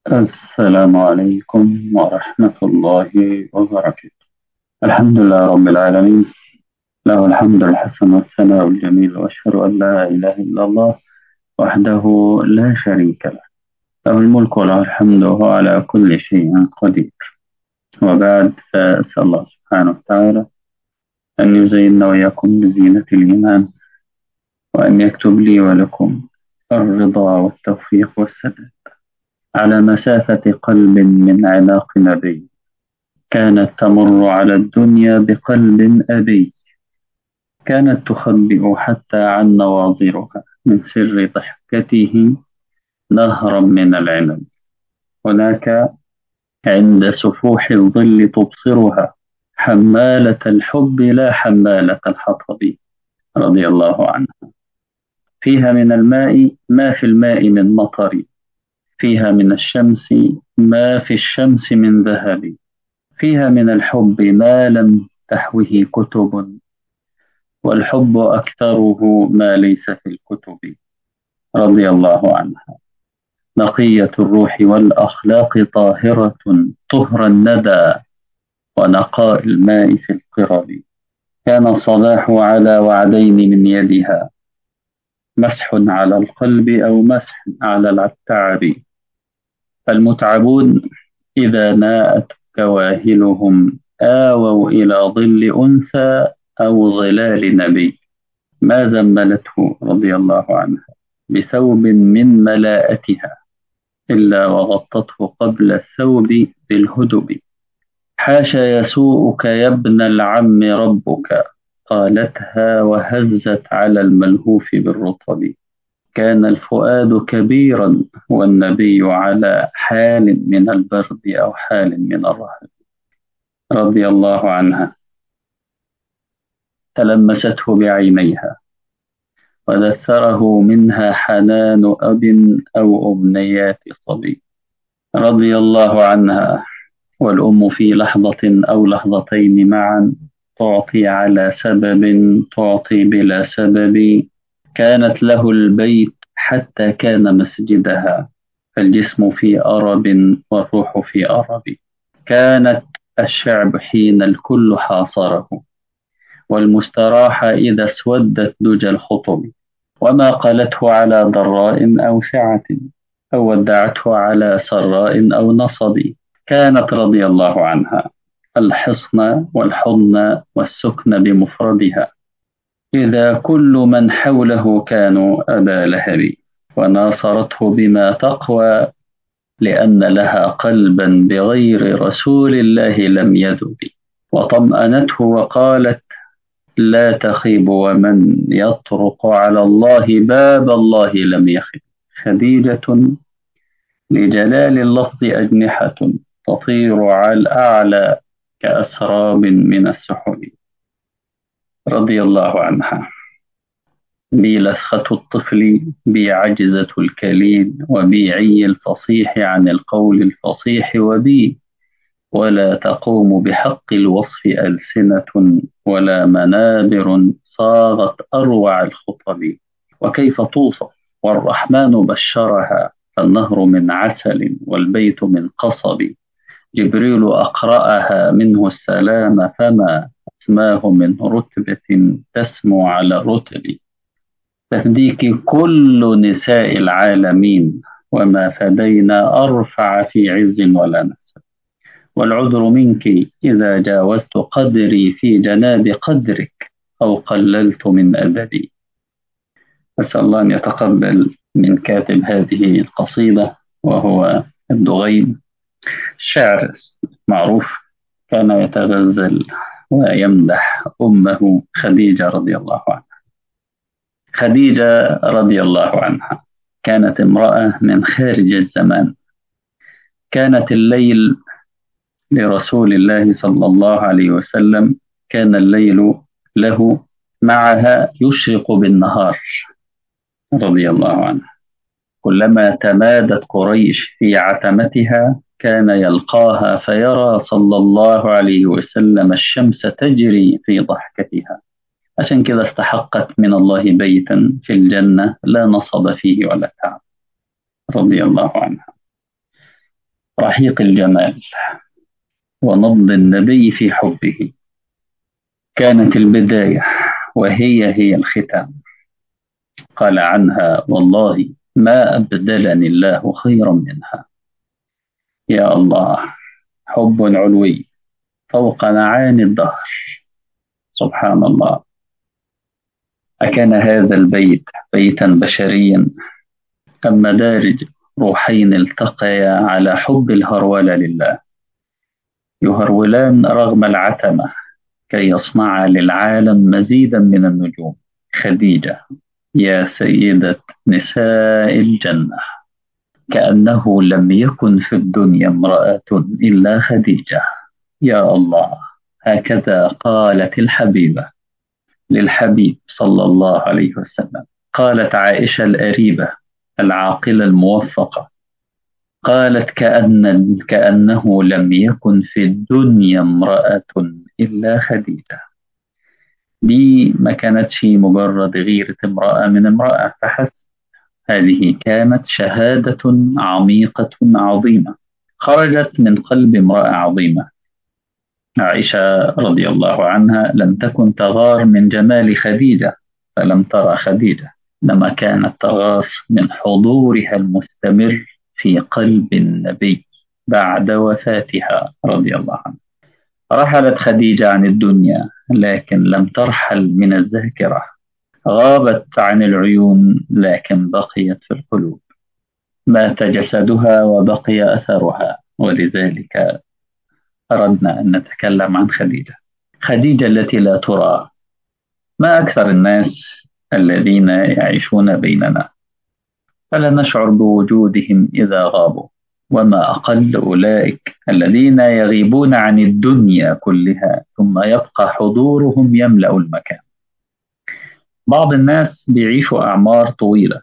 السلام عليكم ورحمة الله وبركاته الحمد لله رب العالمين له الحمد الحسن والثناء الجميل وأشهد أن لا إله إلا الله وحده لا شريك له له الملك وله الحمد وهو على كل شيء قدير وبعد فأسأل الله سبحانه وتعالى أن يزيننا وإياكم بزينة الإيمان وأن يكتب لي ولكم الرضا والتوفيق والسداد على مسافة قلب من عناق نبي كانت تمر على الدنيا بقلب أبي كانت تخبئ حتى عن نواظرها من سر ضحكته نهرا من العنب هناك عند سفوح الظل تبصرها حمالة الحب لا حمالة الحطب رضي الله عنها فيها من الماء ما في الماء من مطر فيها من الشمس ما في الشمس من ذهب فيها من الحب ما لم تحوه كتب والحب أكثره ما ليس في الكتب رضي الله عنها نقية الروح والأخلاق طاهرة طهر الندى ونقاء الماء في القرب كان الصلاح على وعدين من يدها مسح على القلب أو مسح على التعب فالمتعبون إذا ناءت كواهلهم آووا إلى ظل أنثى أو ظلال نبي ما زملته رضي الله عنها بثوب من ملاءتها إلا وغطته قبل الثوب بالهدب حاشا يسوءك يا ابن العم ربك قالتها وهزت على الملهوف بالرطب كان الفؤاد كبيرا والنبي على حال من البرد أو حال من الرهب رضي الله عنها تلمسته بعينيها ودثره منها حنان أب أو أمنيات صبي رضي الله عنها والأم في لحظة أو لحظتين معا تعطي على سبب تعطي بلا سبب كانت له البيت حتى كان مسجدها فالجسم في أرب والروح في أرب كانت الشعب حين الكل حاصره والمستراح إذا اسودت دجى الخطب وما قالته على ضراء أو سعة أو ودعته على سراء أو نصب كانت رضي الله عنها الحصن والحضن والسكن بمفردها إذا كل من حوله كانوا أبا لهب وناصرته بما تقوى لأن لها قلبا بغير رسول الله لم يذب وطمأنته وقالت لا تخيب ومن يطرق على الله باب الله لم يخب خديجة لجلال اللفظ أجنحة تطير على الأعلى كأسراب من السحب رضي الله عنها بي لثخة الطفل بي عجزة الكليد وبي عي الفصيح عن القول الفصيح وبي ولا تقوم بحق الوصف ألسنة ولا منابر صاغت أروع الخطب وكيف توصف والرحمن بشرها فالنهر من عسل والبيت من قصب جبريل أقرأها منه السلام فما أسماه من رتبة تسمو على الرتب تفديك كل نساء العالمين وما فدينا أرفع في عز ولا نسب والعذر منك إذا جاوزت قدري في جناب قدرك أو قللت من أدبي أسأل الله أن يتقبل من كاتب هذه القصيدة وهو الدغيب شعر معروف كان يتغزل ويمدح أمه خديجة رضي الله عنها خديجة رضي الله عنها كانت امرأة من خارج الزمان كانت الليل لرسول الله صلى الله عليه وسلم كان الليل له معها يشرق بالنهار رضي الله عنها كلما تمادت قريش في عتمتها كان يلقاها فيرى صلى الله عليه وسلم الشمس تجري في ضحكتها عشان كده استحقت من الله بيتا في الجنة لا نصب فيه ولا تعب رضي الله عنها رحيق الجمال ونبض النبي في حبه كانت البداية وهي هي الختام قال عنها والله ما أبدلني الله خيرا منها يا الله حب علوي فوق معاني الدهر سبحان الله أكان هذا البيت بيتا بشريا أم مدارج روحين التقيا على حب الهرولة لله يهرولان رغم العتمة كي يصنع للعالم مزيدا من النجوم خديجة يا سيدة نساء الجنة كأنه لم يكن في الدنيا امرأة إلا خديجة يا الله هكذا قالت الحبيبة للحبيب صلى الله عليه وسلم قالت عائشة الأريبة العاقلة الموفقة قالت كأن كأنه لم يكن في الدنيا امرأة إلا خديجة دي ما كانتش مجرد غيرة امرأة من امرأة فحسب هذه كانت شهادة عميقة عظيمة خرجت من قلب امرأة عظيمة عائشة رضي الله عنها لم تكن تغار من جمال خديجة فلم ترى خديجة إنما كانت تغار من حضورها المستمر في قلب النبي بعد وفاتها رضي الله عنها رحلت خديجة عن الدنيا لكن لم ترحل من الذاكرة غابت عن العيون لكن بقيت في القلوب مات جسدها وبقي أثرها ولذلك أردنا أن نتكلم عن خديجة خديجة التي لا ترى ما أكثر الناس الذين يعيشون بيننا فلا نشعر بوجودهم إذا غابوا وما أقل أولئك الذين يغيبون عن الدنيا كلها ثم يبقى حضورهم يملأ المكان بعض الناس بيعيشوا أعمار طويلة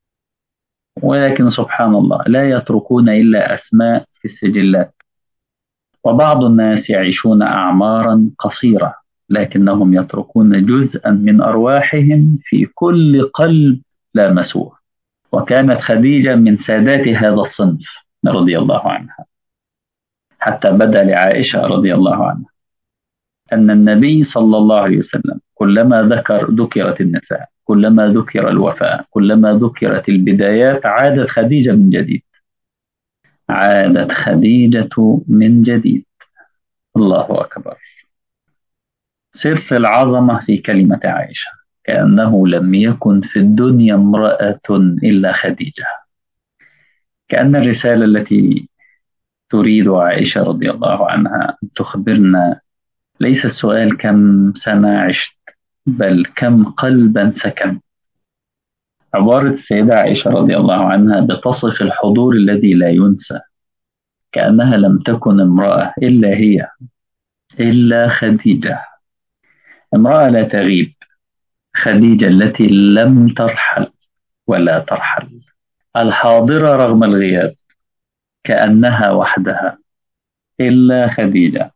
ولكن سبحان الله لا يتركون إلا أسماء في السجلات وبعض الناس يعيشون أعمارا قصيرة لكنهم يتركون جزءا من أرواحهم في كل قلب لامسوه وكانت خديجة من سادات هذا الصنف رضي الله عنها حتى بدا لعائشة رضي الله عنها أن النبي صلى الله عليه وسلم كلما ذكر ذكرت النساء كلما ذكر الوفاء كلما ذكرت البدايات عادت خديجة من جديد عادت خديجة من جديد الله أكبر سر العظمة في كلمة عائشة كأنه لم يكن في الدنيا امرأة إلا خديجة كأن الرسالة التي تريد عائشة رضي الله عنها أن تخبرنا ليس السؤال كم سنة عشت بل كم قلبا سكن عبارة السيدة عائشة رضي الله عنها بتصف الحضور الذي لا ينسى كأنها لم تكن امرأة إلا هي إلا خديجة امرأة لا تغيب خديجة التي لم ترحل ولا ترحل الحاضرة رغم الغياب كأنها وحدها إلا خديجة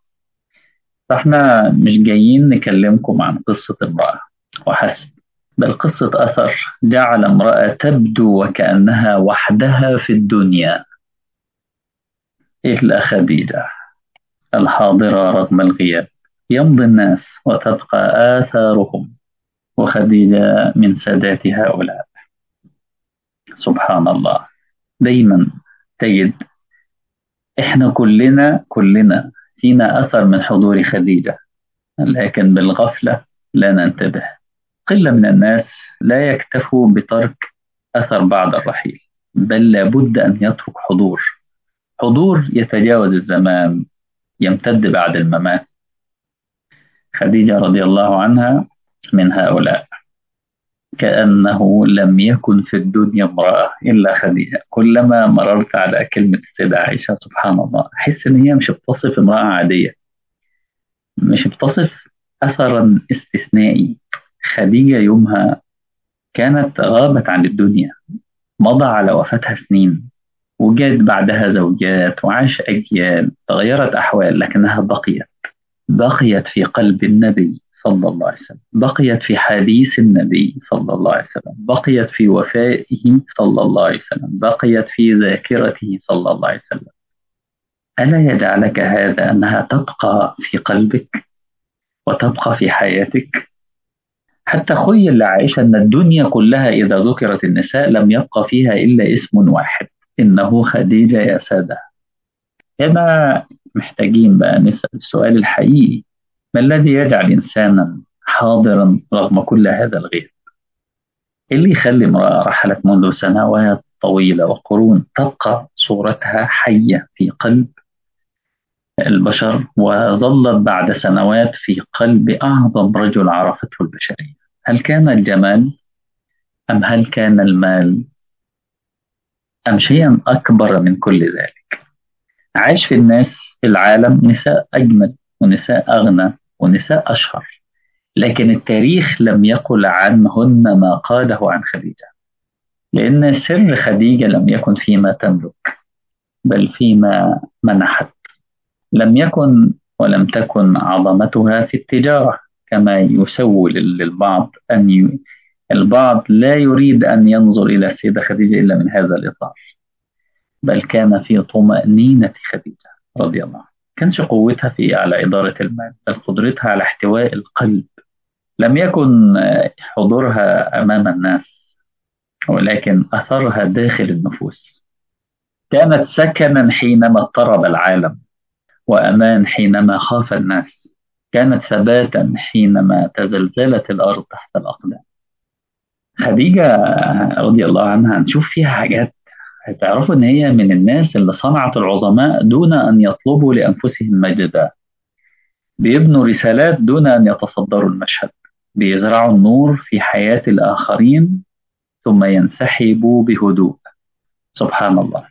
فاحنا مش جايين نكلمكم عن قصة امرأة وحسب بل قصة أثر جعل امرأة تبدو وكأنها وحدها في الدنيا إلا خديجة الحاضرة رغم الغياب يمضي الناس وتبقى آثارهم وخديجة من سادات هؤلاء سبحان الله دايما تجد احنا كلنا كلنا فينا أثر من حضور خديجة لكن بالغفلة لا ننتبه قلة من الناس لا يكتفوا بترك أثر بعد الرحيل بل لابد أن يترك حضور حضور يتجاوز الزمان يمتد بعد الممات خديجة رضي الله عنها من هؤلاء كأنه لم يكن في الدنيا امرأة إلا خديجة كلما مررت على كلمة السيدة عائشة سبحان الله أحس إن هي مش بتصف امرأة عادية مش بتصف أثرا استثنائي خديجة يومها كانت غابت عن الدنيا مضى على وفاتها سنين وجد بعدها زوجات وعاش أجيال تغيرت أحوال لكنها بقيت بقيت في قلب النبي صلى الله عليه وسلم بقيت في حديث النبي صلى الله عليه وسلم بقيت في وفائه صلى الله عليه وسلم بقيت في ذاكرته صلى الله عليه وسلم ألا يجعلك هذا أنها تبقى في قلبك وتبقى في حياتك حتى خيل لعائشة أن الدنيا كلها إذا ذكرت النساء لم يبقى فيها إلا اسم واحد إنه خديجة يا سادة هنا محتاجين بقى نسأل السؤال الحقيقي ما الذي يجعل إنسانا حاضرا رغم كل هذا الغيب اللي يخلي امرأة رحلت منذ سنوات طويلة وقرون تبقى صورتها حية في قلب البشر وظلت بعد سنوات في قلب أعظم رجل عرفته البشرية هل كان الجمال أم هل كان المال أم شيئا أكبر من كل ذلك عاش في الناس في العالم نساء أجمل ونساء أغنى ونساء أشهر لكن التاريخ لم يقل عنهن ما قاله عن خديجة لأن سر خديجة لم يكن فيما تملك بل فيما منحت لم يكن ولم تكن عظمتها في التجارة كما يسول للبعض أن ي... البعض لا يريد أن ينظر إلى السيدة خديجة إلا من هذا الإطار بل كان في طمأنينة خديجة رضي الله عنها كانش قوتها في على إدارة المال بل قدرتها على احتواء القلب لم يكن حضورها أمام الناس ولكن أثرها داخل النفوس كانت سكنا حينما اضطرب العالم وأمان حينما خاف الناس كانت ثباتا حينما تزلزلت الأرض تحت الأقدام خديجة رضي الله عنها نشوف فيها حاجات هتعرفوا إن هي من الناس اللي صنعت العظماء دون أن يطلبوا لأنفسهم مجدا بيبنوا رسالات دون أن يتصدروا المشهد بيزرعوا النور في حياة الآخرين ثم ينسحبوا بهدوء سبحان الله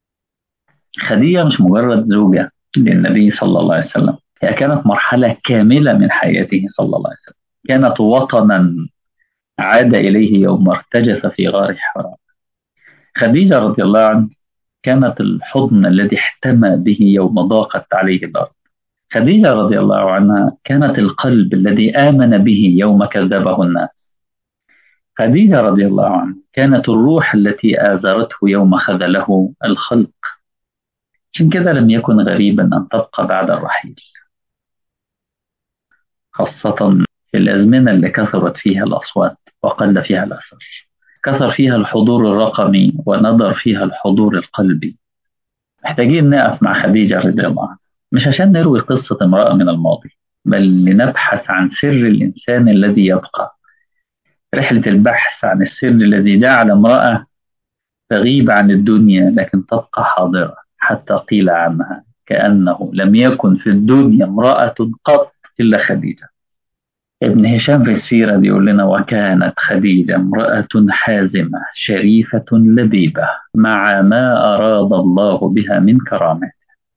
خديجة مش مجرد زوجة للنبي صلى الله عليه وسلم هي كانت مرحلة كاملة من حياته صلى الله عليه وسلم كانت وطنا عاد إليه يوم ارتجف في غار حراء خديجة رضي الله عنها كانت الحضن الذي احتمى به يوم ضاقت عليه الأرض خديجة رضي الله عنها كانت القلب الذي آمن به يوم كذبه الناس خديجة رضي الله عنها كانت الروح التي آزرته يوم خذله الخلق عشان كده لم يكن غريبا أن تبقى بعد الرحيل خاصة في الأزمنة اللي كثرت فيها الأصوات وقل فيها الأثر كثر فيها الحضور الرقمي وندر فيها الحضور القلبي محتاجين نقف مع خديجة رضي الله عنها مش عشان نروي قصة امرأة من الماضي بل لنبحث عن سر الإنسان الذي يبقى رحلة البحث عن السر الذي جعل امرأة تغيب عن الدنيا لكن تبقى حاضرة حتى قيل عنها كأنه لم يكن في الدنيا امرأة قط إلا خديجة ابن هشام في السيرة بيقول لنا وكانت خديجة امرأة حازمة شريفة لبيبة مع ما أراد الله بها من كرامات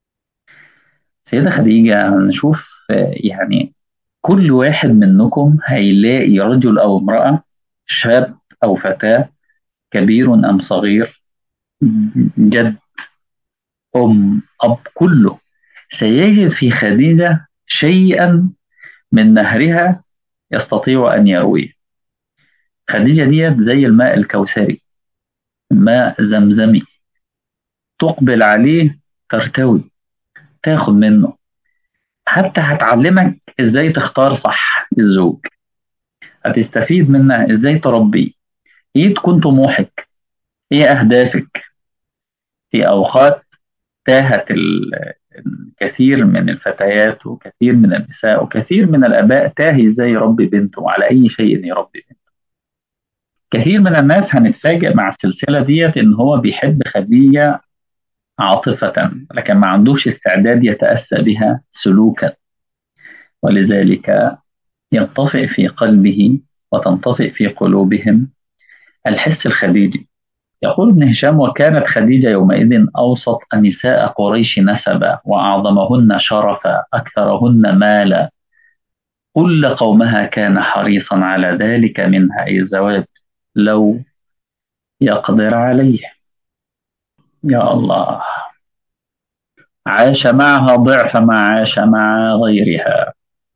سيدة خديجة هنشوف يعني كل واحد منكم هيلاقي رجل أو امرأة شاب أو فتاة كبير أم صغير جد أم أب كله سيجد في خديجة شيئا من نهرها يستطيع أن يرويه خديجة ديت زي الماء الكوثري ماء زمزمي تقبل عليه ترتوي تاخد منه حتى هتعلمك ازاي تختار صح الزوج هتستفيد منها ازاي تربيه ايه تكون طموحك ايه اهدافك في اوقات تاهت الكثير من الفتيات وكثير من النساء وكثير من الاباء تاهي ازاي يربي بنته وعلى اي شيء يربي بنته كثير من الناس هنتفاجئ مع السلسله ديت ان هو بيحب خديجه عاطفة لكن ما عندوش استعداد يتأسى بها سلوكا ولذلك ينطفئ في قلبه وتنطفئ في قلوبهم الحس الخديجي يقول ابن هشام وكانت خديجة يومئذ أوسط نساء قريش نسبا وأعظمهن شرفا أكثرهن مالا كل قومها كان حريصا على ذلك منها أي الزواج لو يقدر عليه يا الله عاش معها ضعف ما عاش مع غيرها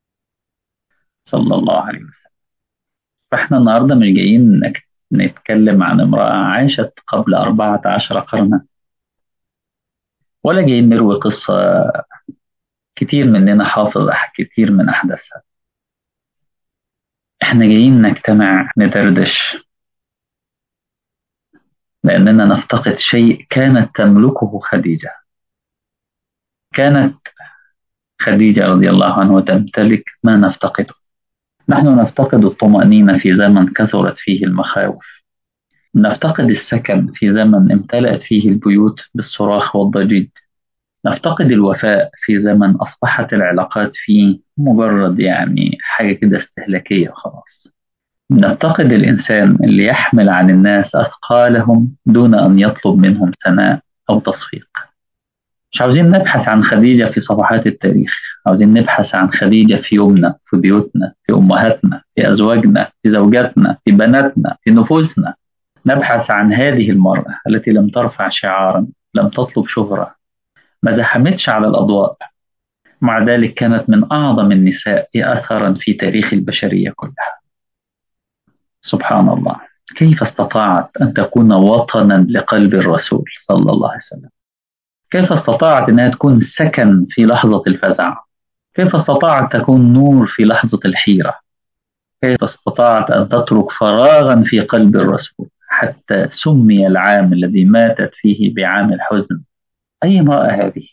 صلى الله عليه وسلم فاحنا النهاردة مش جايين نتكلم عن امرأة عاشت قبل أربعة عشر قرنا ولا جايين نروي قصة كتير مننا حافظ كتير من أحداثها احنا جايين نجتمع ندردش لأننا نفتقد شيء كانت تملكه خديجة كانت خديجة رضي الله عنها تمتلك ما نفتقده نحن نفتقد الطمأنينة في زمن كثرت فيه المخاوف نفتقد السكن في زمن امتلأت فيه البيوت بالصراخ والضجيج نفتقد الوفاء في زمن أصبحت العلاقات فيه مجرد يعني حاجة كده استهلاكية خلاص نفتقد الإنسان اللي يحمل عن الناس أثقالهم دون أن يطلب منهم ثناء أو تصفيق مش عاوزين نبحث عن خديجة في صفحات التاريخ عاوزين نبحث عن خديجة في يومنا في بيوتنا في أمهاتنا في أزواجنا في زوجاتنا في بناتنا في نفوسنا نبحث عن هذه المرأة التي لم ترفع شعارا لم تطلب شهرة ما زحمتش على الأضواء مع ذلك كانت من أعظم النساء أثرا في تاريخ البشرية كلها سبحان الله كيف استطاعت أن تكون وطنا لقلب الرسول صلى الله عليه وسلم كيف استطاعت أنها تكون سكن في لحظة الفزع كيف استطاعت تكون نور في لحظة الحيرة كيف استطاعت أن تترك فراغا في قلب الرسول حتى سمي العام الذي ماتت فيه بعام الحزن أي امرأة هذه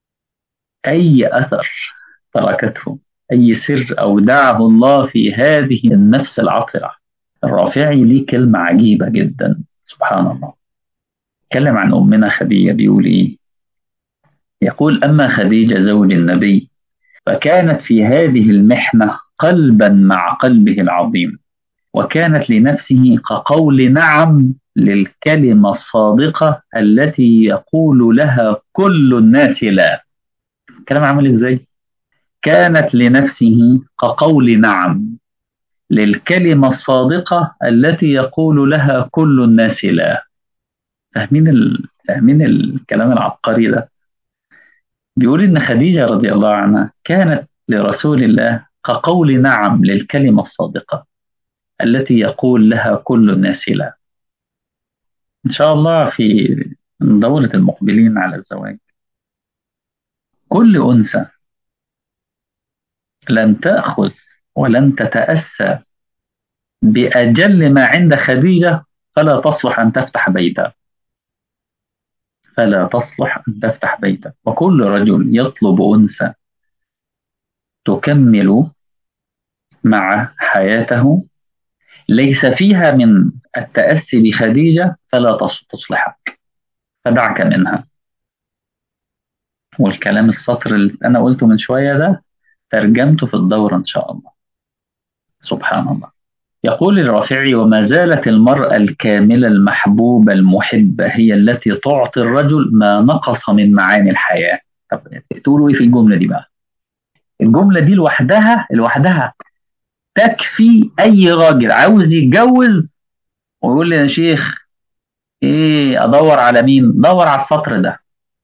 أي أثر تركته أي سر أودعه الله في هذه النفس العطرة الرافعي ليه كلمة عجيبة جدا سبحان الله تكلم عن أمنا خديجة بيقول إيه يقول أما خديجة زوج النبي فكانت في هذه المحنة قلبا مع قلبه العظيم وكانت لنفسه كقول نعم للكلمة الصادقة التي يقول لها كل الناس لا كلام عامل ازاي كانت لنفسه كقول نعم للكلمة الصادقة التي يقول لها كل الناس لا فاهمين ال... فاهمين الكلام العبقري ده بيقول ان خديجة رضي الله عنها كانت لرسول الله كقول نعم للكلمة الصادقة التي يقول لها كل الناس لا إن شاء الله في دورة المقبلين على الزواج كل أنثى لن تأخذ ولن تتأسى بأجل ما عند خديجة فلا تصلح أن تفتح بيتا فلا تصلح أن تفتح بيتا وكل رجل يطلب أنثى تكمل مع حياته ليس فيها من التأسي بخديجة فلا تصلحك فدعك منها والكلام السطر اللي أنا قلته من شوية ده ترجمته في الدورة إن شاء الله سبحان الله يقول الرافعي وما زالت المرأة الكاملة المحبوبة المحبة هي التي تعطي الرجل ما نقص من معاني الحياة طب تقولوا ايه في الجملة دي بقى الجملة دي لوحدها لوحدها تكفي أي راجل عاوز يتجوز ويقول لي يا شيخ ايه ادور على مين دور على السطر ده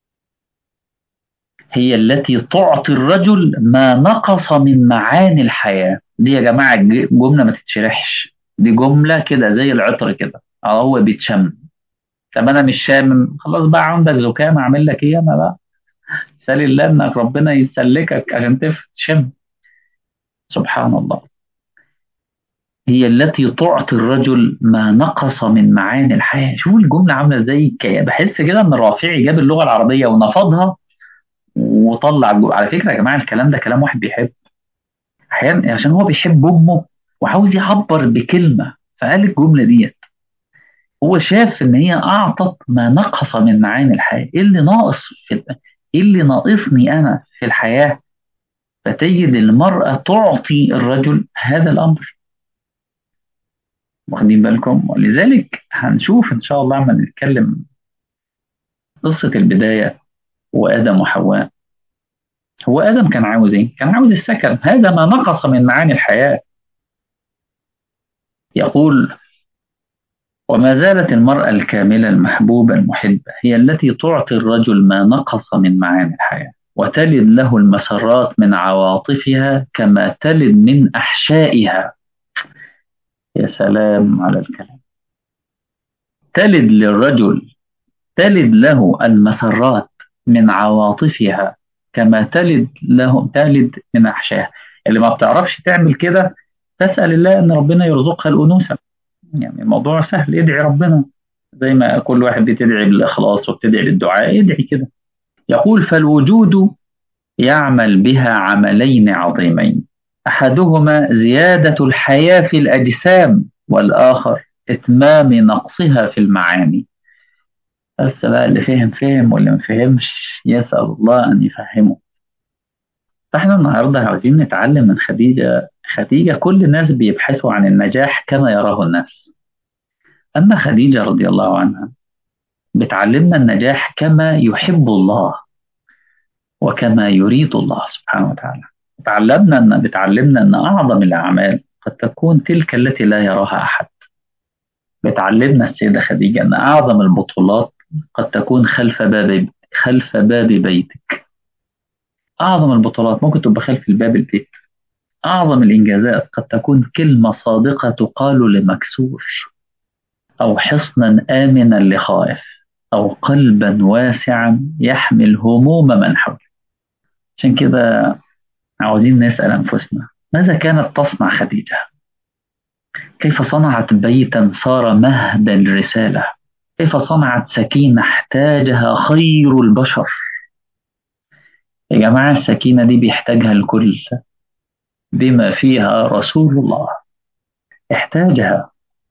هي التي تعطي الرجل ما نقص من معاني الحياة دي يا جماعة جملة ما تتشرحش دي جملة كده زي العطر كده اه هو بيتشم طب انا مش شامم خلاص بقى عندك زكام اعمل لك ايه انا بقى سال الله انك ربنا يسلكك عشان تشم سبحان الله هي التي تعطي الرجل ما نقص من معاني الحياة شوف الجملة عاملة ازاي بحس كده ان الرافعي جاب اللغة العربية ونفضها وطلع الجملة. على فكرة يا جماعة الكلام ده كلام واحد بيحب احيانا عشان هو بيحب امه وعاوز يعبر بكلمة فقال الجملة ديت هو شاف ان هي اعطت ما نقص من معاني الحياة ايه اللي ناقص في ايه اللي ناقصني انا في الحياة فتجد المرأة تعطي الرجل هذا الامر واخدين بالكم ولذلك هنشوف ان شاء الله لما نتكلم قصة البداية وآدم وحواء هو آدم كان عاوز إيه؟ كان عاوز السكن هذا ما نقص من معاني الحياة يقول وما زالت المرأة الكاملة المحبوبة المحبة هي التي تعطي الرجل ما نقص من معاني الحياة وتلد له المسرات من عواطفها كما تلد من أحشائها يا سلام على الكلام تلد للرجل تلد له المسرات من عواطفها كما تلد له تلد من أحشاها اللي ما بتعرفش تعمل كده تسأل الله أن ربنا يرزقها الأنوثة يعني الموضوع سهل ادعي ربنا زي ما كل واحد بتدعي بالإخلاص وبتدعي بالدعاء ادعي كده يقول فالوجود يعمل بها عملين عظيمين أحدهما زيادة الحياة في الأجسام والآخر إتمام نقصها في المعاني بس بقى اللي فهم فهم واللي ما فهمش يسأل الله أن يفهمه فاحنا النهارده عاوزين نتعلم من خديجة خديجة كل الناس بيبحثوا عن النجاح كما يراه الناس أما خديجة رضي الله عنها بتعلمنا النجاح كما يحب الله وكما يريد الله سبحانه وتعالى تعلمنا أن بتعلمنا أن أعظم الأعمال قد تكون تلك التي لا يراها أحد بتعلمنا السيدة خديجة أن أعظم البطولات قد تكون خلف باب خلف باب بيتك أعظم البطولات ممكن تبقى خلف الباب البيت أعظم الإنجازات قد تكون كلمة صادقة تقال لمكسور أو حصنا آمنا لخائف أو قلبا واسعا يحمل هموم من حوله عشان كده عاوزين نسأل أنفسنا ماذا كانت تصنع خديجة؟ كيف صنعت بيتا صار مهدا للرسالة؟ كيف صنعت سكينة احتاجها خير البشر؟ يا جماعة السكينة دي بيحتاجها الكل بما فيها رسول الله احتاجها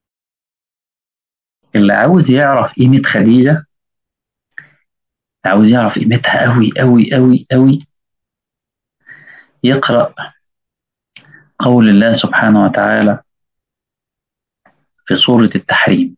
اللي عاوز يعرف قيمة خديجة عاوز يعرف قيمتها أوي أوي أوي أوي يقرأ قول الله سبحانه وتعالى في سورة التحريم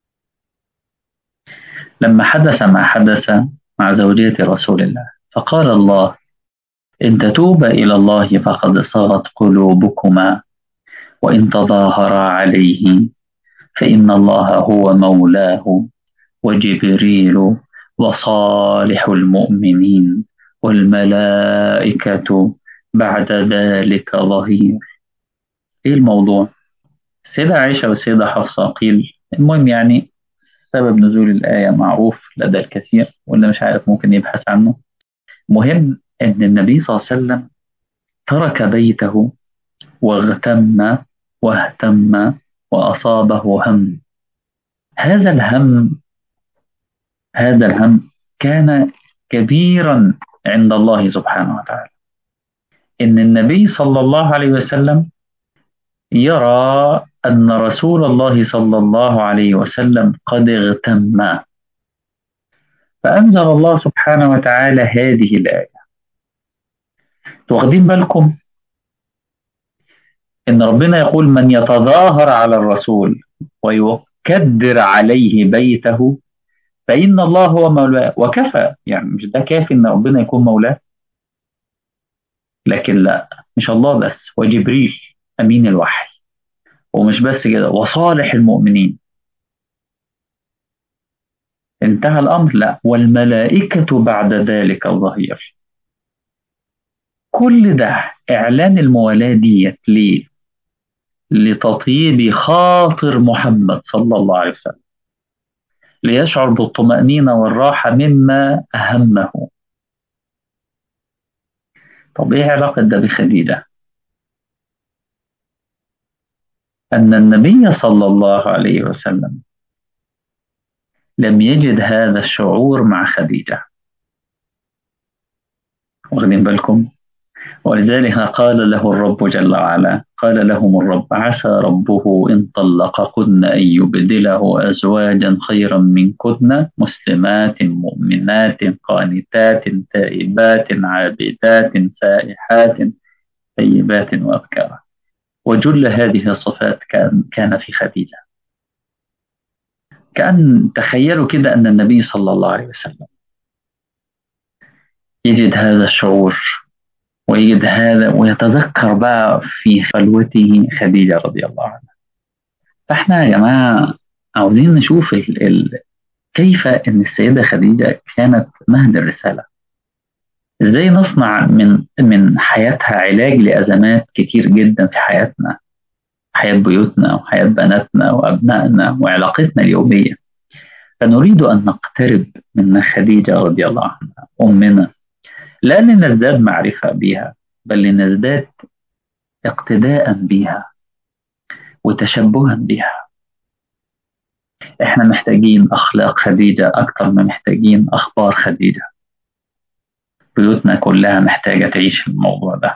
لما حدث ما حدث مع زوجية رسول الله فقال الله إن تتوبا إلى الله فقد صغت قلوبكما وإن تظاهرا عليه فإن الله هو مولاه وجبريل وصالح المؤمنين والملائكة بعد ذلك ظهير إيه الموضوع؟ السيدة عائشة والسيدة حفصة قيل المهم يعني سبب نزول الآية معروف لدى الكثير واللي مش عارف ممكن يبحث عنه مهم أن النبي صلى الله عليه وسلم ترك بيته واغتم واهتم وأصابه هم هذا الهم هذا الهم كان كبيرا عند الله سبحانه وتعالى إن النبي صلى الله عليه وسلم يرى أن رسول الله صلى الله عليه وسلم قد اغتم فأنزل الله سبحانه وتعالى هذه الآية واخدين بالكم إن ربنا يقول من يتظاهر على الرسول ويكدر عليه بيته فإن الله هو مولاه وكفى يعني مش ده كافي إن ربنا يكون مولاه لكن لا مش الله بس وجبريل أمين الوحي ومش بس كده وصالح المؤمنين انتهى الأمر لا والملائكة بعد ذلك ظهير كل ده إعلان الموالاة ديت ليه؟ لتطيب خاطر محمد صلى الله عليه وسلم ليشعر بالطمأنينة والراحة مما أهمه طب إيه علاقة ده بخديجة؟ أن النبي صلى الله عليه وسلم لم يجد هذا الشعور مع خديجة واخدين بالكم ولذلك قال له الرب جل وعلا قال لهم الرب عسى ربه إن طلقكن أن يبدله أزواجا خيرا منكن مسلمات مؤمنات قانتات تائبات عابدات سائحات طيبات وأبكارا وجل هذه الصفات كان كان في خديجة كأن تخيلوا كده أن النبي صلى الله عليه وسلم يجد هذا الشعور ويجد هذا ويتذكر بقى في خلوته خديجة رضي الله عنها فاحنا يا جماعة عاوزين نشوف ال ال كيف ان السيدة خديجة كانت مهد الرسالة ازاي نصنع من من حياتها علاج لأزمات كتير جدا في حياتنا حياة بيوتنا وحياة بناتنا وأبنائنا وعلاقتنا اليومية فنريد أن نقترب من خديجة رضي الله عنها أمنا لا لنزداد معرفة بها بل لنزداد اقتداء بها وتشبها بها احنا محتاجين اخلاق خديجة اكتر ما محتاجين اخبار خديجة بيوتنا كلها محتاجة تعيش الموضوع ده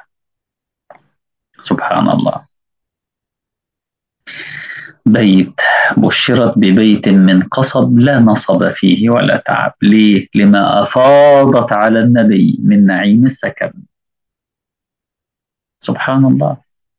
سبحان الله بيت بشرت ببيت من قصب لا نصب فيه ولا تعب ليه لما أفاضت على النبي من نعيم السكن سبحان الله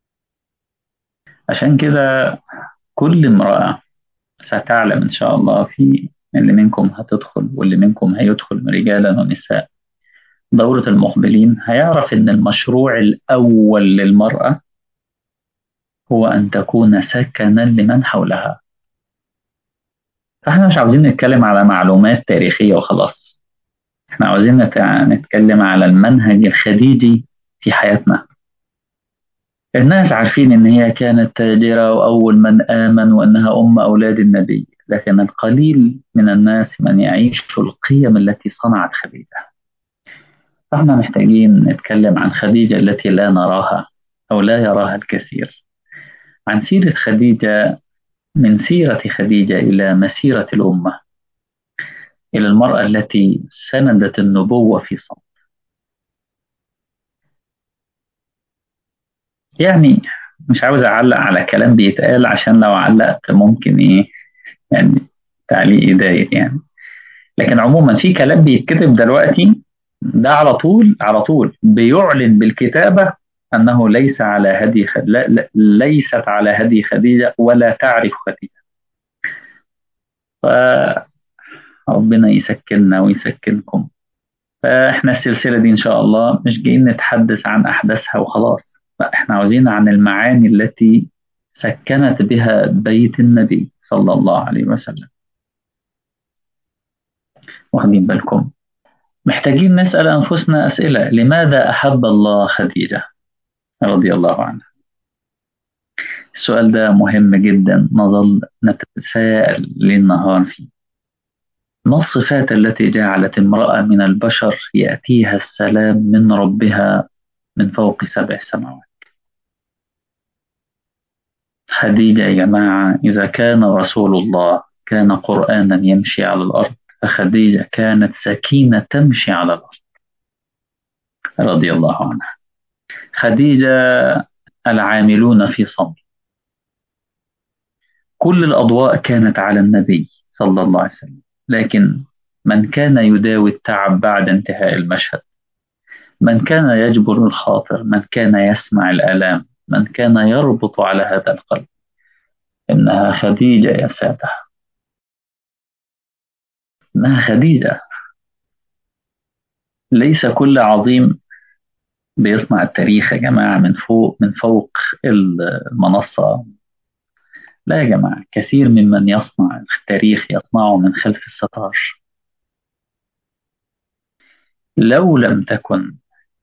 عشان كده كل امرأة ستعلم إن شاء الله في اللي منكم هتدخل واللي منكم هيدخل رجالا ونساء دورة المقبلين هيعرف إن المشروع الأول للمرأة هو أن تكون سكنا لمن حولها فإحنا مش عاوزين نتكلم على معلومات تاريخية وخلاص إحنا عاوزين نتكلم على المنهج الخديجي في حياتنا الناس عارفين إن هي كانت تاجرة وأول من آمن وأنها أم أولاد النبي لكن القليل من الناس من يعيش القيم التي صنعت خديجة فإحنا محتاجين نتكلم عن خديجة التي لا نراها أو لا يراها الكثير عن سيرة خديجة من سيرة خديجة إلى مسيرة الأمة إلى المرأة التي سندت النبوة في صمت يعني مش عاوز أعلق على كلام بيتقال عشان لو علقت ممكن إيه يعني تعليق يضايق يعني لكن عموما في كلام بيتكتب دلوقتي ده على طول على طول بيعلن بالكتابة أنه ليس على هدي خد... لا... لا... ليست على هدي خديجة ولا تعرف خديجة فربنا يسكننا ويسكنكم فإحنا السلسلة دي إن شاء الله مش جايين نتحدث عن أحداثها وخلاص لا إحنا عاوزين عن المعاني التي سكنت بها بيت النبي صلى الله عليه وسلم واخدين بالكم محتاجين نسأل أنفسنا أسئلة لماذا أحب الله خديجة رضي الله عنها السؤال ده مهم جدا نظل نتساءل للنهار فيه ما الصفات التي جعلت امرأة من البشر يأتيها السلام من ربها من فوق سبع سماوات خديجة يا جماعة إذا كان رسول الله كان قرآنا يمشي على الأرض فخديجة كانت سكينة تمشي على الأرض رضي الله عنها خديجة العاملون في صمت كل الأضواء كانت على النبي صلى الله عليه وسلم لكن من كان يداوي التعب بعد انتهاء المشهد من كان يجبر الخاطر من كان يسمع الآلام من كان يربط على هذا القلب إنها خديجة يا سادة إنها خديجة ليس كل عظيم بيصنع التاريخ يا جماعة من فوق من فوق المنصة لا يا جماعة كثير ممن يصنع التاريخ يصنعه من خلف الستار لو لم تكن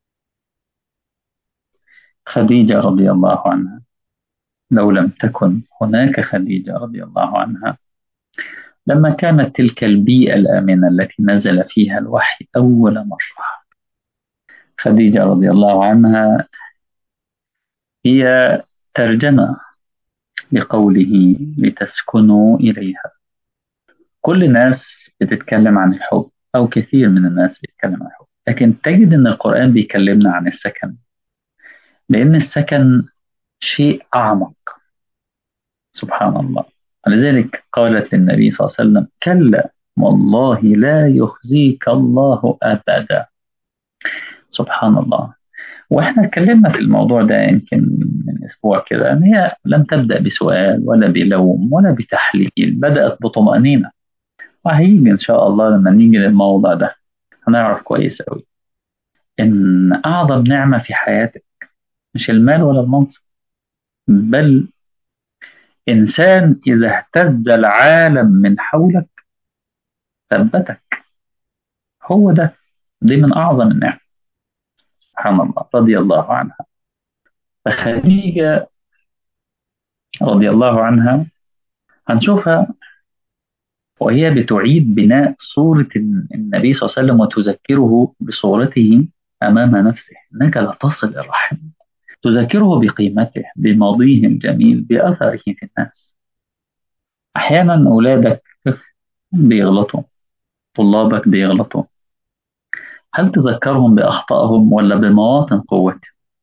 خديجة رضي الله عنها لو لم تكن هناك خديجة رضي الله عنها لما كانت تلك البيئة الآمنة التي نزل فيها الوحي أول مرة خديجة رضي الله عنها هي ترجمة لقوله لتسكنوا إليها كل الناس بتتكلم عن الحب أو كثير من الناس بيتكلم عن الحب لكن تجد أن القرآن بيكلمنا عن السكن لأن السكن شيء أعمق سبحان الله ولذلك قالت للنبي صلى الله عليه وسلم كلا والله لا يخزيك الله أبدا سبحان الله واحنا اتكلمنا في الموضوع ده يمكن من اسبوع كده ان هي لم تبدا بسؤال ولا بلوم ولا بتحليل بدات بطمانينه وهيجي ان شاء الله لما نيجي للموضوع ده هنعرف كويس قوي ان اعظم نعمه في حياتك مش المال ولا المنصب بل انسان اذا اهتز العالم من حولك ثبتك هو ده دي من اعظم النعم سبحان الله رضي الله عنها فخديجة رضي الله عنها هنشوفها وهي بتعيد بناء صورة النبي صلى الله عليه وسلم وتذكره بصورته أمام نفسه إنك لا تصل الرحم تذكره بقيمته بماضيه الجميل بأثره في الناس أحيانا أولادك بيغلطوا طلابك بيغلطوا هل تذكرهم بأخطائهم ولا بمواطن قوتهم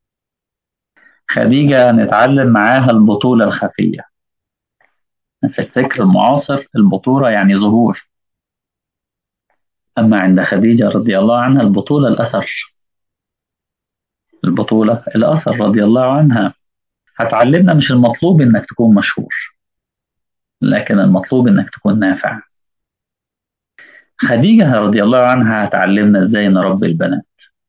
خديجة نتعلم معاها البطولة الخفية في الفكر المعاصر البطولة يعني ظهور أما عند خديجة رضي الله عنها البطولة الأثر البطولة الأثر رضي الله عنها هتعلمنا مش المطلوب إنك تكون مشهور لكن المطلوب إنك تكون نافع خديجة رضي الله عنها هتعلمنا إزاي نربي البنات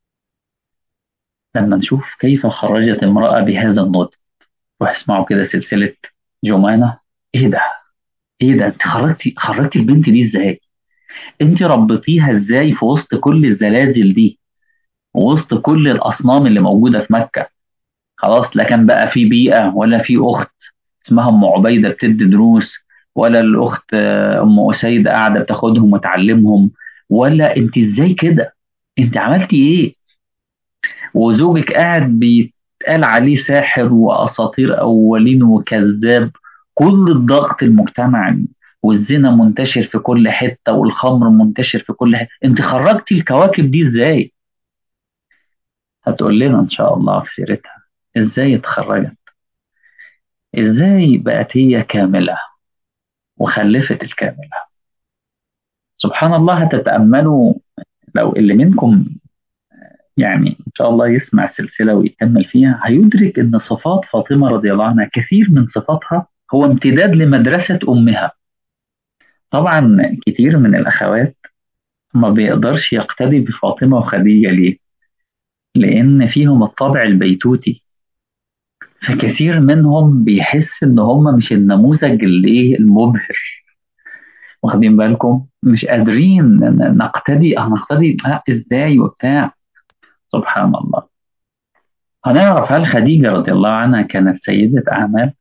لما نشوف كيف خرجت امرأة بهذا النضج روح اسمعوا كده سلسلة جمانة إيه ده؟ إيه ده؟ أنت خرجتي خرجتي البنت دي إزاي؟ أنت ربيتيها إزاي في وسط كل الزلازل دي؟ وسط كل الأصنام اللي موجودة في مكة خلاص لا كان بقى في بيئة ولا في أخت اسمها أم عبيدة بتدي دروس ولا الأخت أم أسيد قاعدة بتاخدهم وتعلمهم ولا أنت إزاي كده؟ أنت عملتي إيه؟ وزوجك قاعد بيتقال عليه ساحر وأساطير أولين وكذاب كل الضغط المجتمعي والزنا منتشر في كل حتة والخمر منتشر في كل حتة أنت خرجتي الكواكب دي إزاي؟ هتقول لنا إن شاء الله في سيرتها إزاي اتخرجت إزاي بقت هي كاملة وخلفت الكاملة سبحان الله هتتأملوا لو اللي منكم يعني إن شاء الله يسمع السلسلة ويكمل فيها هيدرك إن صفات فاطمة رضي الله عنها كثير من صفاتها هو امتداد لمدرسة أمها طبعا كتير من الأخوات ما بيقدرش يقتدي بفاطمة وخديجة ليه؟ لأن فيهم الطابع البيتوتي فكثير منهم بيحس إن هم مش النموذج اللي المبهر واخدين بالكم مش قادرين نقتدي نقتدي لا ازاي وبتاع سبحان الله هنعرف هل خديجة رضي الله عنها كانت سيدة أعمال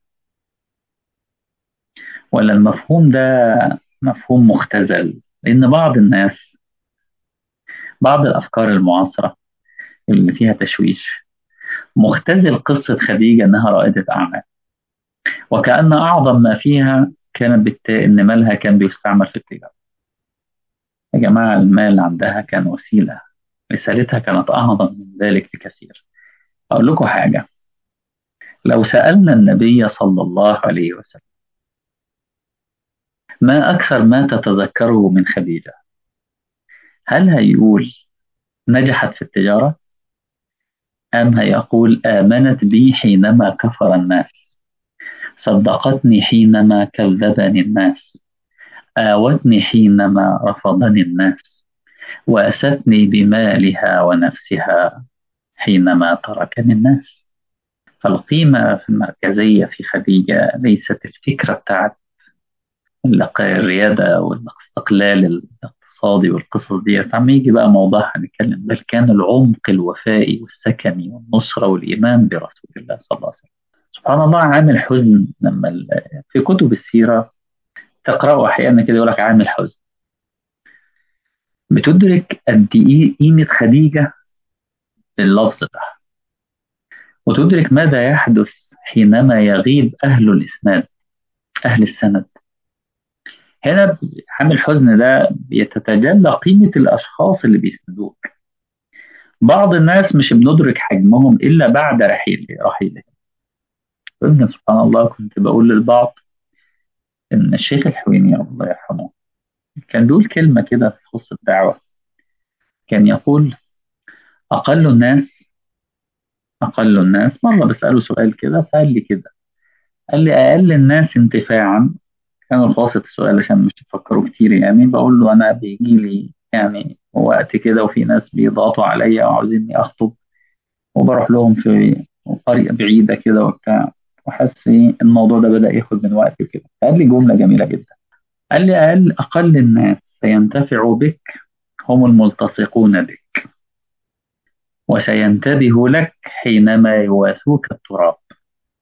ولا المفهوم ده مفهوم مختزل لأن بعض الناس بعض الأفكار المعاصرة اللي فيها تشويش مختزل قصة خديجة إنها رائدة أعمال وكأن أعظم ما فيها كانت بالت... إن مالها كان بيستعمل في التجارة يا جماعة المال عندها كان وسيلة رسالتها كانت أعظم من ذلك بكثير أقول لكم حاجة لو سألنا النبي صلى الله عليه وسلم ما أكثر ما تتذكره من خديجة هل هيقول نجحت في التجارة أم هيقول آمنت بي حينما كفر الناس صدقتني حينما كذبني الناس آوتني حينما رفضني الناس وأستني بمالها ونفسها حينما تركني الناس فالقيمة في المركزية في خديجة ليست الفكرة بتاعت الريادة والاستقلال الاقتصادي والقصص دي عم يجي بقى موضوع هنتكلم بل كان العمق الوفائي والسكني والنصرة والإيمان برسول الله صلى الله عليه وسلم سبحان الله عامل حزن لما في كتب السيرة تقرأوا أحيانا كده يقول لك عامل حزن بتدرك قد إيه قيمة خديجة باللفظ ده وتدرك ماذا يحدث حينما يغيب أهل الإسناد أهل السند هنا عامل حزن ده بيتتجلى قيمة الأشخاص اللي بيسندوك بعض الناس مش بندرك حجمهم إلا بعد رحيل رحيلهم ابن سبحان الله كنت بقول للبعض إن الشيخ الحويني الله يرحمه كان بيقول كلمة كده في خص الدعوة كان يقول أقل الناس أقل الناس مرة بسأله سؤال كده فقال لي كده قال لي أقل الناس انتفاعا كان القاصد السؤال عشان مش تفكروا كتير يعني بقول له أنا بيجي لي يعني وقت كده وفي ناس بيضغطوا عليا وعاوزيني أخطب وبروح لهم في قرية بعيدة كده وبتاع وحس إيه الموضوع ده بدأ ياخد من وقتي وكده قال لي جملة جميلة جدا قال لي أقل أقل الناس سينتفع بك هم الملتصقون بك وسينتبه لك حينما يواسوك التراب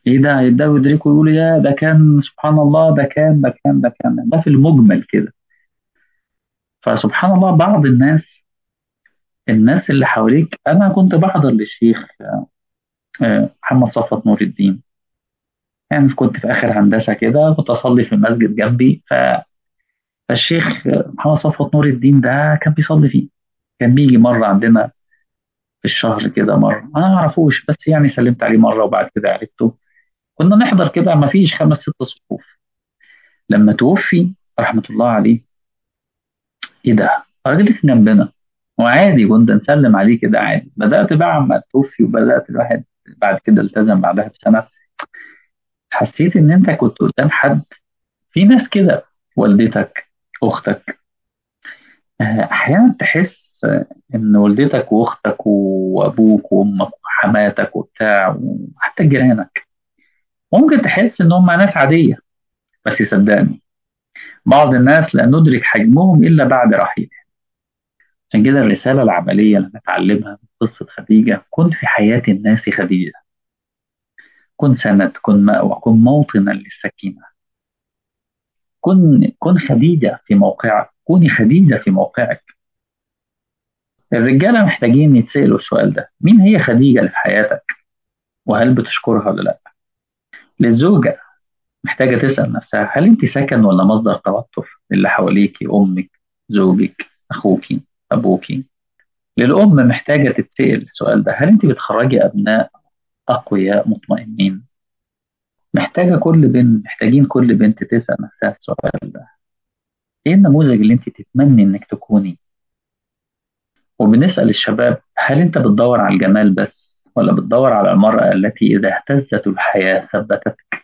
إيه ده يبدأوا يدركوا يقولوا يا ده كان سبحان الله ده كان ده كان ده كان ده في المجمل كده فسبحان الله بعض الناس الناس اللي حواليك أنا كنت بحضر للشيخ آه، محمد صفوت نور الدين يعني كنت في آخر هندسة كده كنت أصلي في المسجد جنبي ف- فالشيخ محمد صفوت نور الدين ده كان بيصلي فيه كان بيجي مرة عندنا في الشهر كده مرة أنا ما أعرفوش بس يعني سلمت عليه مرة وبعد كده عرفته كنا نحضر كده ما فيش خمس ست صفوف لما توفي رحمة الله عليه إيه ده الراجل لسه جنبنا وعادي كنت نسلم عليه كده عادي بدأت بقى عما توفي وبدأت الواحد بعد كده التزم بعدها بسنة حسيت إن أنت كنت قدام حد في ناس كده والدتك أختك آه، أحيانا تحس آه، إن والدتك وأختك وأبوك وأمك وحماتك وبتاع وحتى جيرانك ممكن تحس إن هم ناس عادية بس صدقني بعض الناس لا ندرك حجمهم إلا بعد رحيل عشان كده الرسالة العملية اللي نتعلمها من قصة خديجة كن في حياة الناس خديجة كن سند كن مأوى كن موطنا للسكينة كن كن خديجة في موقعك كوني خديجة في موقعك الرجالة محتاجين يتسألوا السؤال ده مين هي خديجة اللي في حياتك وهل بتشكرها ولا لا للزوجة محتاجة تسأل نفسها هل انت سكن ولا مصدر توتر اللي حواليكي أمك زوجك أخوكي أبوكي للأم محتاجة تتسأل السؤال ده هل انت بتخرجي أبناء أقوياء مطمئنين محتاجة كل بنت محتاجين كل بنت تسأل نفسها السؤال ده ايه النموذج اللي انت تتمني انك تكوني وبنسأل الشباب هل انت بتدور على الجمال بس ولا بتدور على المرأة التي إذا اهتزت الحياة ثبتتك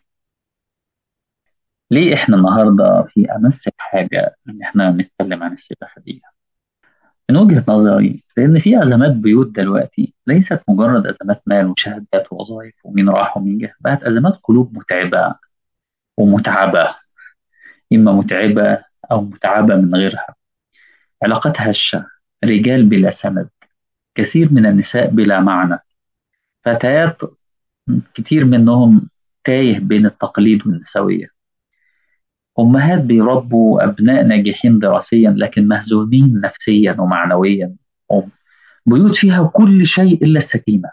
ليه احنا النهاردة في أمس حاجة ان احنا نتكلم عن السباحة دي من وجهة نظري لأن في أزمات بيوت دلوقتي ليست مجرد أزمات مال وشهادات ووظائف ومين راح ومين جه بقت أزمات قلوب متعبة ومتعبة إما متعبة أو متعبة من غيرها علاقات هشة رجال بلا سند كثير من النساء بلا معنى فتيات كتير منهم تايه بين التقليد والنسوية أمهات بيربوا أبناء ناجحين دراسيا لكن مهزومين نفسيا ومعنويا أم بيوت فيها كل شيء إلا السكينة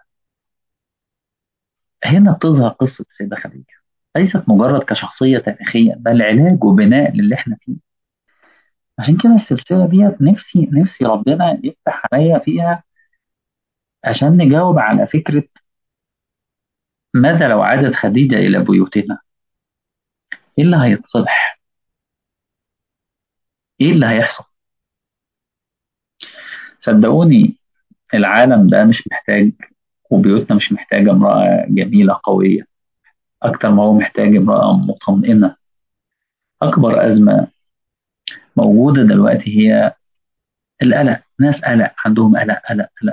هنا بتظهر قصة السيدة خديجة ليست مجرد كشخصية تاريخية بل علاج وبناء للي احنا فيه عشان كده السلسلة ديت نفسي نفسي ربنا يفتح عليا فيها عشان نجاوب على فكرة ماذا لو عادت خديجة إلى بيوتنا؟ إيه اللي هيتصلح؟ إيه اللي هيحصل؟ صدقوني العالم ده مش محتاج وبيوتنا مش محتاجة امرأة جميلة قوية أكتر ما هو محتاج امرأة مطمئنة أكبر أزمة موجودة دلوقتي هي القلق ناس قلق عندهم قلق قلق قلق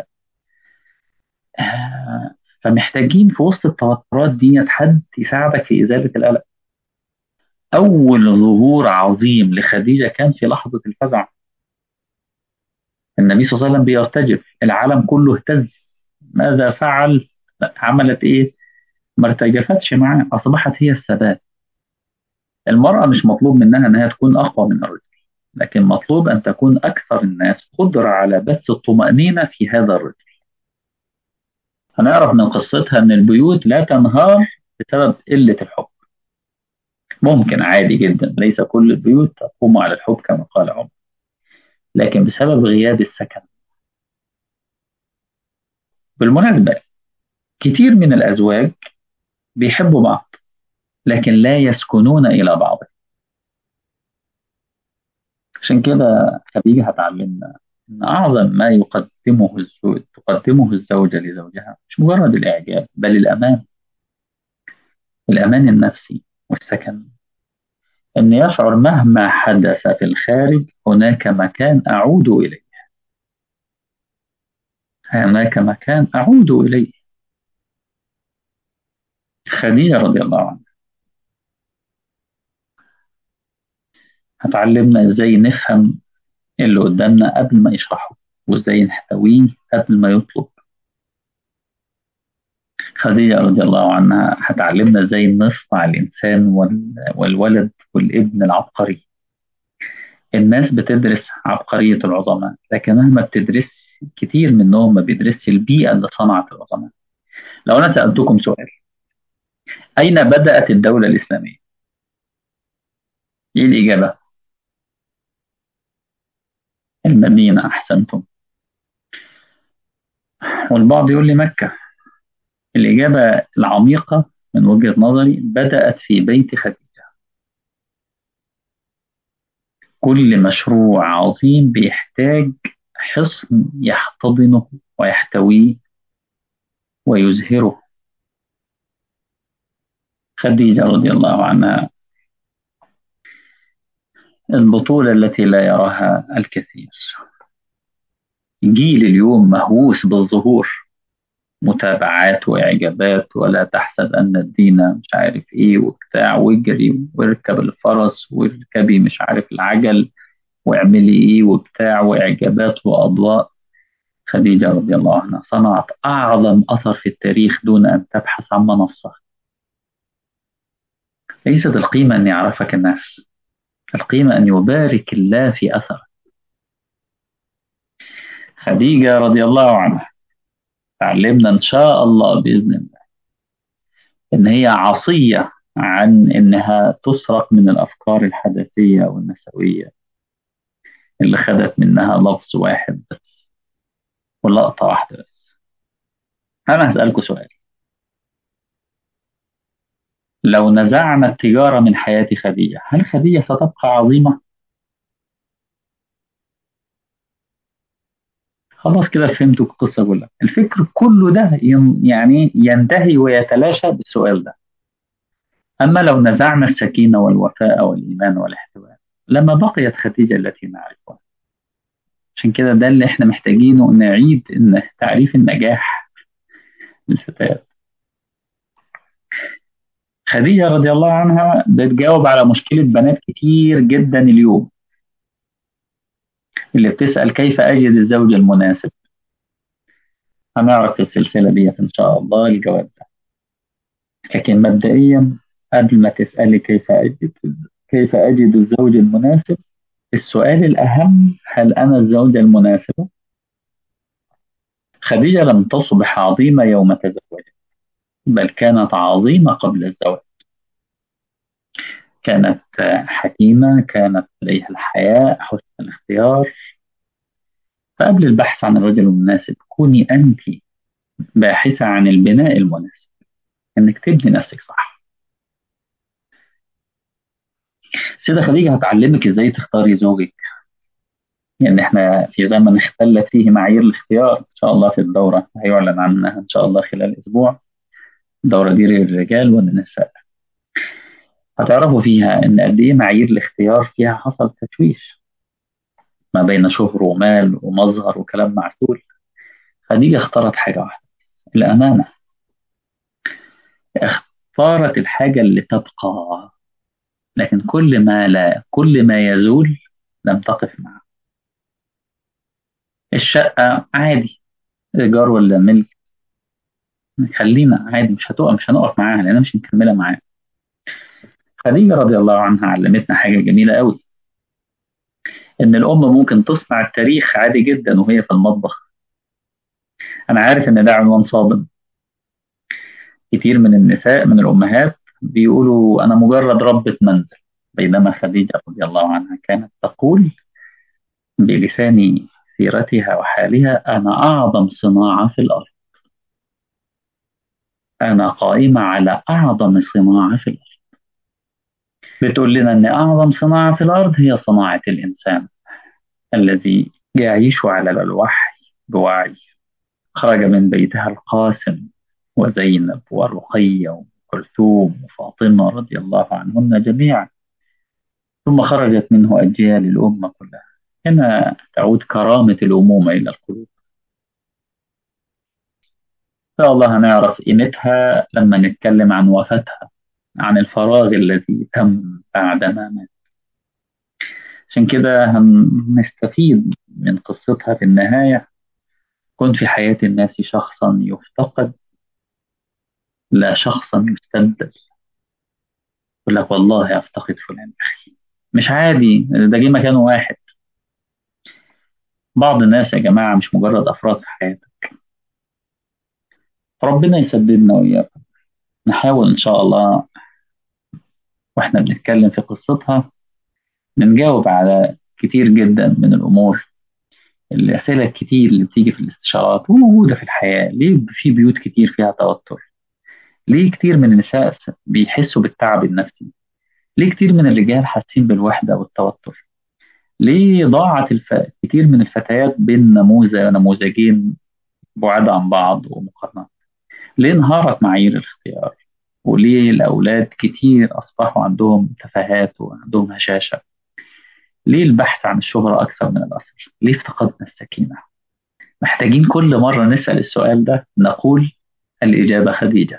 آه، فمحتاجين في وسط التوترات دي حد يساعدك في إزالة القلق أول ظهور عظيم لخديجة كان في لحظة الفزع النبي صلى الله عليه وسلم بيرتجف العالم كله اهتز ماذا فعل عملت ايه ما ارتجفتش معاه اصبحت هي الثبات المرأة مش مطلوب منها انها تكون اقوى من الرجل لكن مطلوب ان تكون اكثر الناس قدرة على بث الطمأنينة في هذا الرجل هنعرف من قصتها ان البيوت لا تنهار بسبب قلة الحب ممكن عادي جدا ليس كل البيوت تقوم على الحب كما قال عمر لكن بسبب غياب السكن بالمناسبة كتير من الأزواج بيحبوا بعض لكن لا يسكنون إلى بعض عشان كده خديجة هتعلمنا إن أعظم ما يقدمه الزوج تقدمه الزوجة لزوجها مش مجرد الإعجاب بل الأمان الأمان النفسي والسكن أن يشعر مهما حدث في الخارج هناك مكان أعود إليه هناك مكان أعود إليه خديجة رضي الله عنها هتعلمنا إزاي نفهم اللي قدامنا قبل ما يشرحه وإزاي نحتويه قبل ما يطلب خديجة رضي الله عنها هتعلمنا ازاي نصنع الإنسان وال- والولد والابن العبقري الناس بتدرس عبقرية العظماء لكنها ما بتدرس كتير منهم ما بيدرسش البيئة اللي صنعت العظماء لو أنا سألتكم سؤال أين بدأت الدولة الإسلامية؟ إيه الإجابة؟ المدينة أحسنتم والبعض يقول لي مكة الإجابة العميقة من وجهة نظري بدأت في بيت خديجة كل مشروع عظيم بيحتاج حصن يحتضنه ويحتويه ويزهره خديجة رضي الله عنها البطولة التي لا يراها الكثير جيل اليوم مهووس بالظهور متابعات وإعجابات ولا تحسب أن الدين مش عارف إيه وبتاع واجري واركب الفرس واركبي مش عارف العجل واعملي إيه وبتاع وإعجابات وأضواء خديجة رضي الله عنها صنعت أعظم أثر في التاريخ دون أن تبحث عن منصة ليست القيمة أن يعرفك الناس القيمة أن يبارك الله في أثر خديجة رضي الله عنها تعلمنا إن شاء الله بإذن الله إن هي عصية عن إنها تسرق من الأفكار الحدثية والنسوية اللي خدت منها لفظ واحد بس ولقطة واحدة بس أنا هسألكوا سؤال لو نزعنا التجارة من حياة خديجة هل خديجة ستبقى عظيمة؟ خلاص كده فهمتوا القصة كلها الفكر كله ده ين- يعني ينتهي ويتلاشى بالسؤال ده أما لو نزعنا السكينة والوفاء والإيمان والاحتواء لما بقيت خديجة التي نعرفها عشان كده ده اللي احنا محتاجينه نعيد إن تعريف النجاح للفتيات خديجة رضي الله عنها بتجاوب على مشكلة بنات كتير جدا اليوم اللي بتسأل كيف أجد الزوج المناسب هنعرف في السلسلة دي إن شاء الله الجواب ده لكن مبدئيا قبل ما تسألي كيف أجد كيف أجد الزوج المناسب السؤال الأهم هل أنا الزوجة المناسبة؟ خديجة لم تصبح عظيمة يوم تزوجت بل كانت عظيمة قبل الزواج كانت حكيمة كانت لديها الحياء حسن الاختيار فقبل البحث عن الرجل المناسب كوني أنت باحثة عن البناء المناسب إنك تبني نفسك صح سيدة خديجة هتعلمك إزاي تختاري زوجك يعني إحنا في زمن اختلت فيه معايير الاختيار إن شاء الله في الدورة هيعلن عنها إن شاء الله خلال أسبوع الدورة دي للرجال والنساء هتعرفوا فيها إن قد إيه معايير الاختيار فيها حصل تشويش ما بين شهر ومال ومظهر وكلام معسول خديجة اختارت حاجة واحدة الأمانة اختارت الحاجة اللي تبقى لكن كل ما لا كل ما يزول لم تقف معه الشقة عادي إيجار ولا ملك خلينا عادي مش هتقف مش هنقف معاها لأنها مش مكملة معاها خديجة رضي الله عنها علمتنا حاجة جميلة قوي إن الأم ممكن تصنع التاريخ عادي جدا وهي في المطبخ أنا عارف إن ده عنوان صادم كتير من النساء من الأمهات بيقولوا أنا مجرد ربة منزل بينما خديجة رضي الله عنها كانت تقول بلسان سيرتها وحالها أنا أعظم صناعة في الأرض أنا قائمة على أعظم صناعة في الأرض بتقول لنا أن أعظم صناعة في الأرض هي صناعة الإنسان الذي يعيش على الوحي بوعي خرج من بيتها القاسم وزينب ورقية وكلثوم وفاطمة رضي الله عنهن جميعا ثم خرجت منه أجيال الأمة كلها هنا تعود كرامة الأمومة إلى القلوب إن شاء الله هنعرف قيمتها لما نتكلم عن وفاتها عن الفراغ الذي تم بعدما مات عشان كده هنستفيد من قصتها في النهاية كن في حياة الناس شخصا يفتقد لا شخصا يستبدل يقول لك والله أفتقد فلان أخي مش عادي ده جه مكانه واحد بعض الناس يا جماعة مش مجرد أفراد في حياتك ربنا يسددنا وإياكم نحاول إن شاء الله وإحنا بنتكلم في قصتها بنجاوب على كتير جدا من الأمور الأسئلة الكتير اللي بتيجي في الاستشارات وموجودة في الحياة ليه في بيوت كتير فيها توتر ليه كتير من النساء بيحسوا بالتعب النفسي ليه كتير من الرجال حاسين بالوحدة والتوتر ليه ضاعت الف... كتير من الفتيات بين نموذج نموذجين بعاد عن بعض ومقارنات ليه انهارت معايير الاختيار وليه الأولاد كتير أصبحوا عندهم تفاهات وعندهم هشاشة ليه البحث عن الشهرة أكثر من الأثر ليه افتقدنا السكينة محتاجين كل مرة نسأل السؤال ده نقول الإجابة خديجة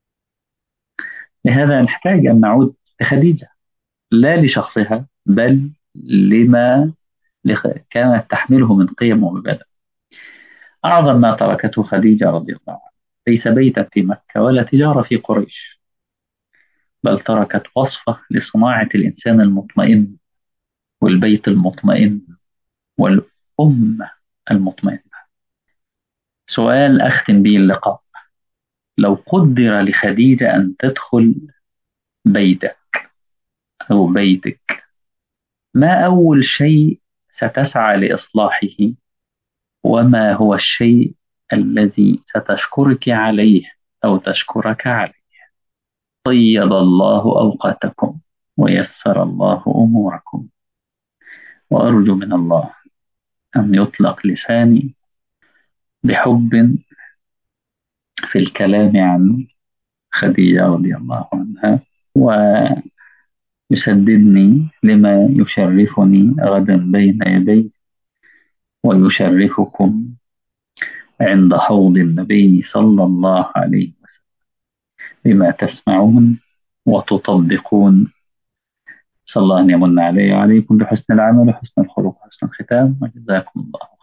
لهذا نحتاج أن نعود لخديجة لا لشخصها بل لما كانت تحمله من قيم ومبادئ أعظم ما تركته خديجة رضي الله عنها ليس بيتا في مكة ولا تجارة في قريش بل تركت وصفة لصناعة الإنسان المطمئن والبيت المطمئن والأمة المطمئنة سؤال أختم به اللقاء لو قدر لخديجة أن تدخل بيتك أو بيتك ما أول شيء ستسعى لإصلاحه وما هو الشيء الذي ستشكرك عليه أو تشكرك عليه طيب الله أوقاتكم ويسر الله أموركم وأرجو من الله أن يطلق لساني بحب في الكلام عن خديجة رضي الله عنها ويسددني لما يشرفني غدا بين يديه ويشرفكم عند حوض النبي صلى الله عليه وسلم بما تسمعون وتطبقون صلى الله أن يمن علي وعليكم بحسن العمل وحسن الخلق وحسن الختام وجزاكم الله